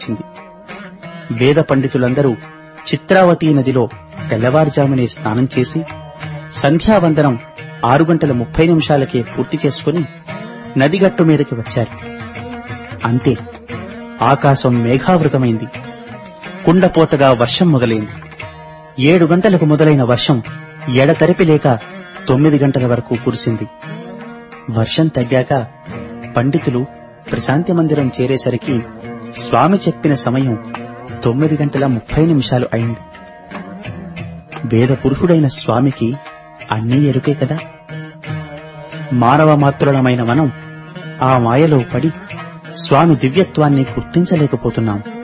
వచ్చింది వేద పండితులందరూ చిత్రావతి నదిలో తెల్లవారుజామునే స్నానం చేసి సంధ్యావందనం ఆరు గంటల ముప్పై నిమిషాలకే పూర్తి చేసుకుని నదిగట్టు మీదకి వచ్చారు అంతే ఆకాశం మేఘావృతమైంది కుండపోతగా వర్షం మొదలైంది ఏడు గంటలకు మొదలైన వర్షం ఎడతెరపి లేక తొమ్మిది గంటల వరకు కురిసింది వర్షం తగ్గాక పండితులు ప్రశాంతి మందిరం చేరేసరికి స్వామి చెప్పిన సమయం తొమ్మిది గంటల ముప్పై నిమిషాలు అయింది వేద పురుషుడైన స్వామికి అన్నీ ఎరుకే కదా మానవ మాత్రులమైన మనం ఆ మాయలో పడి స్వామి దివ్యత్వాన్ని గుర్తించలేకపోతున్నాం